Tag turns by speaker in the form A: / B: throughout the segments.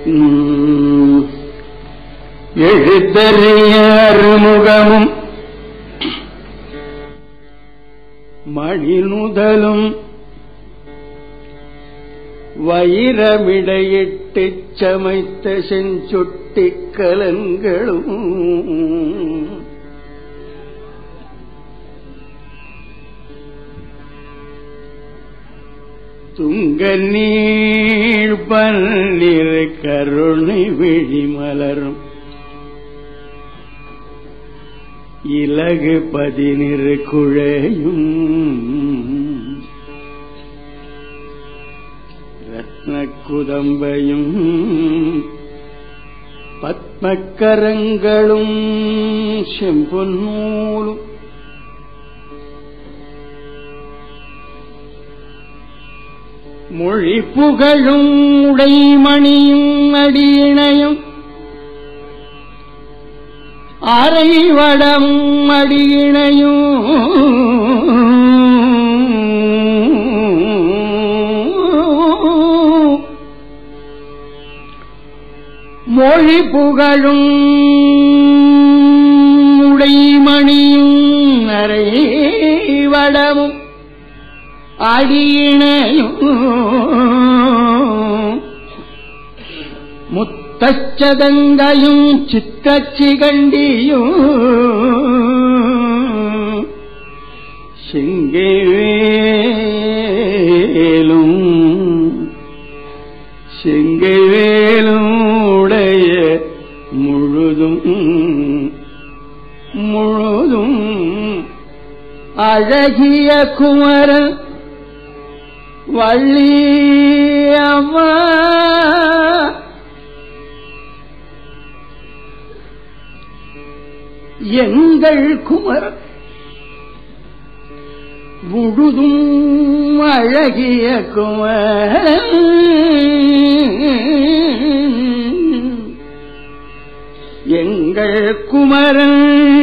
A: உம், எழுத்தறிய அறுமுகமும் மணிநுதலும் வைரமிடையிட்டுச் சமைத்த செஞ்சுட்டிக் கலங்களும் துங்க நீள் பன்னிரு கருணை விழிமலரும் இலகு பதினிரு குழையும் ரத்ன குதம்பையும் பத்மக்கரங்களும் செம்பொன்னூலும் மொழி புகழும் உடைமணியும் அடியிணையும் அரைவடம் அடியிணையும் மொழி புகழும் உடைமணியும் அரைவடமும் அடியிணையும் முத்தச்சதங்கையும் சித்தச்சிகண்டியும் சிங்கைவேலும் சிங்கைவேலும் உடைய முழுதும் முழுதும் அழகிய குமரன் வள்ளி அம்மா எங்கள் குமரன் முழுதும் அழகிய குமரன் எங்கள் குமரன்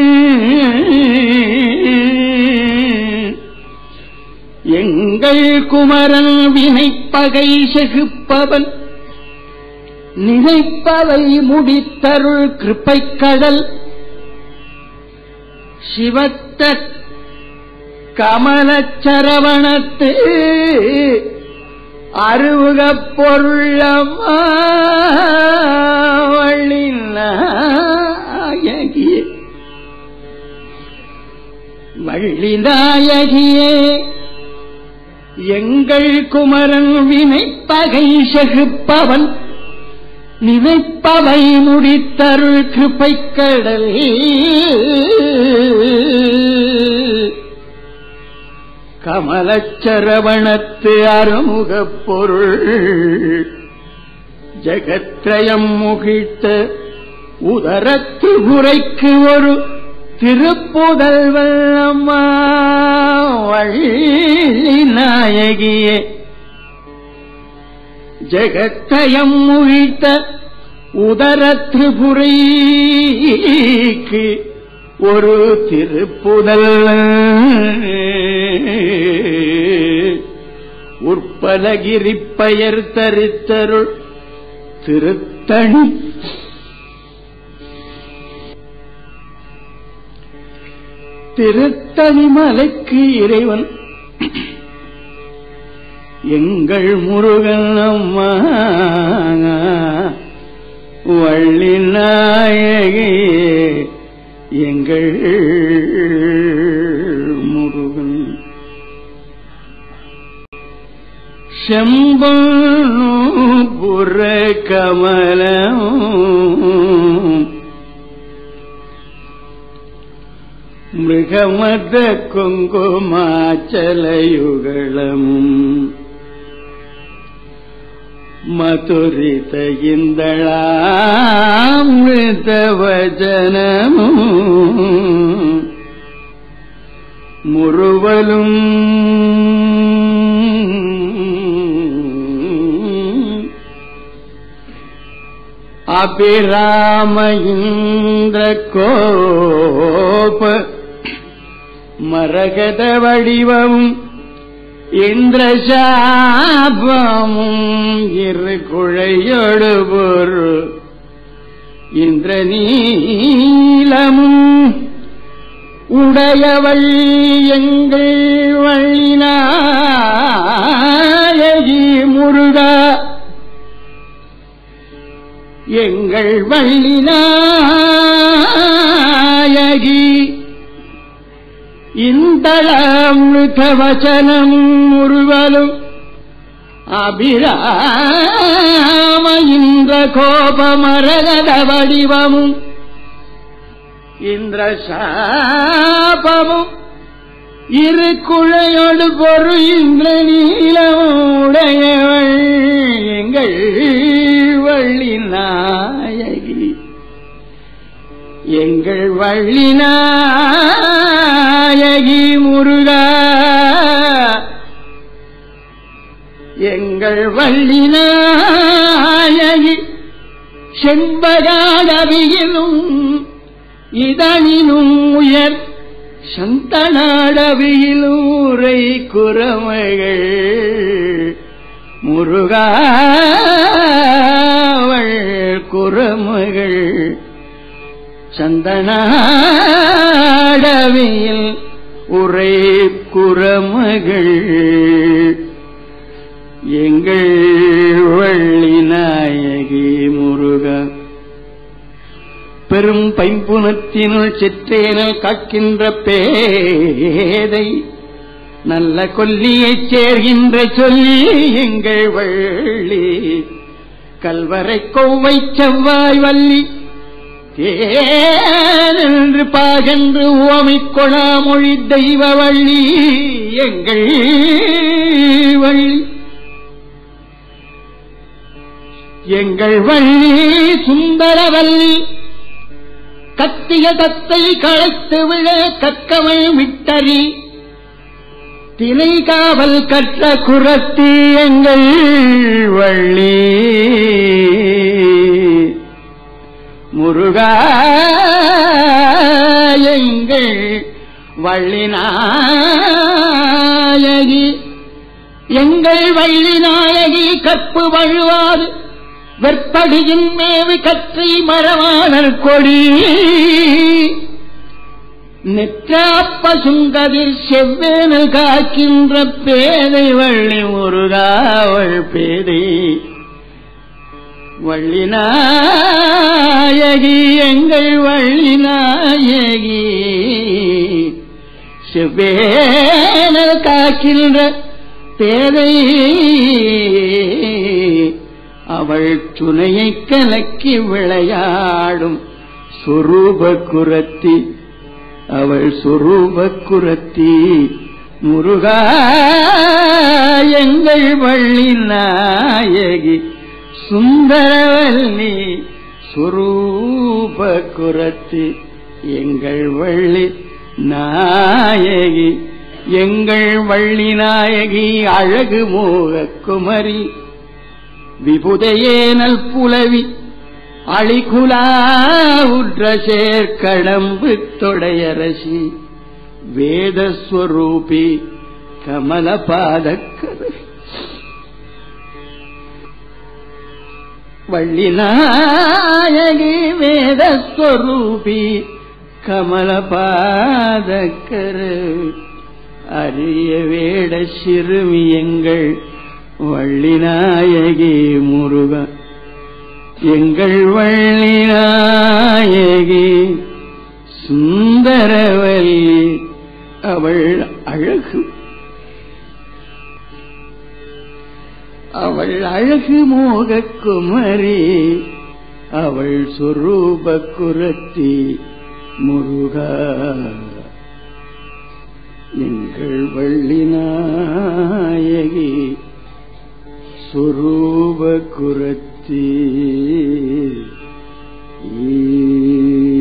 A: எங்கள் குமரன் வினைப்பகை செகுப்பவன் நினைப்பவை முடித்தருள் கிருப்பைக் கடல் சிவத்த கமலச்சரவணத்து அருவுகப் பொருளம்மா வள்ளிநாயகியே வள்ளிநாயகியே எங்கள் குமரன் வினைப்பகை செகுப்பவன் நினைப்பவை முடித்தருள் கிருப்பைக் கடல் கமலச்சரவணத்து அறுமுகப் பொருள் ஜகத்ரயம் முகிழ்த்த உதரத்து உரைக்கு ஒரு திருப்புதல்வன் அம்மா வள்ளி நாயகியே ஜெகத்தயம் முழித்த உதரத்து புரைக்கு ஒரு திருப்புதல் உற்பலகிரி பெயர் தரித்தருள் திருத்தணி திருத்தணி மலைக்கு இறைவன் எங்கள் முருகன் அம்மா வள்ளி நாயகி எங்கள் முருகன் செம்புற கமலம் மிருகமத குங்குமாச்சலயுகளமும் மதுரித இந்தளாமிருத வஜனமும் முறுவலும் அபிராம இந்திர கோப மரகத வடிவம் இந்திரசாபமும் இரு குழையொடு பொரு இந்திரநீலமும் உடையவள் எங்கள் வழிநாயகி முருகா எங்கள் வள்ளிநாயகி இந்தளமிருத வச்சனம் முருவலும் அபிராம இந்திர கோபமரகத வடிவமும் இந்திர சாபமும் இரு குழையோடு பொரு இந்திர நீலமுடையவள் எங்கள் வள்ளி நாயகி எங்கள் வள்ளி நாயகி முருகா எங்கள் வள்ளி நாயகி செண்பகாடவியிலும் இதனினும் உயர் சந்தனாடவியிலும் உரை குரமைகள் முருகாவள் குரமகள் சந்தனாடவியில் உரை குரமகள் எங்கள் வள்ளி நாயகி முருகா பெரும் பைம்புனத்தினுள் சிற்றேனல் காக்கின்ற பேதை நல்ல கொல்லியைச் சேர்கின்ற சொல்லி எங்கள் வள்ளி கல்வரை கொவ்வை செவ்வாய் வள்ளி தேனென்று பாகென்று ஓமிக் கொணாமொழி தெய்வ வள்ளி எங்கள் வள்ளி எங்கள் வள்ளி சுந்தரவல்லி கத்திய தத்தை களைத்து விழ கக்கவள் விட்டறி தினை காவல் கற்ற குரத்தி எங்கள் வள்ளி முருகா எங்கள் வள்ளி நாயகி எங்கள் வள்ளி நாயகி கற்பு வழுவாது வெற்படியின் மேவி கற்றி மரவாணர் கொடி நெற்றாப்ப சுங்கதில் செவ்வேனல் காக்கின்ற பேதை வள்ளி முருகாவள் பேதை வள்ளி நாயகி எங்கள் வள்ளி நாயகி செவ்வேனல் காக்கின்ற பேதை அவள் துணையை கலக்கி விளையாடும் சுரூப குரத்தி அவள் சுரூப குரத்தி முருகா எங்கள் வள்ளி நாயகி சுந்தரவல்லி சுரூப குரத்தி எங்கள் வள்ளி நாயகி எங்கள் வள்ளி நாயகி அழகு மோக குமரி விபுதையேனல் புலவி அழிகுலா உற்ற சேர்க்கடம்பு தொடையரசி வேதஸ்வரூபி கமல பாதக்கரு வள்ளி நாயகி வேதஸ்வரூபி கமல பாதக்கரு அரிய வேட சிறுமி எங்கள் வள்ளி நாயகி முருக எங்கள் வள்ளி நாயகி சுந்தரவல்லி அவள் அழகு அவள் அழகு மோகக் குமரி அவள் சொரூப குரத்தி முருகா எங்கள் வள்ளி நாயகி சுரூப குரத்தி ஈ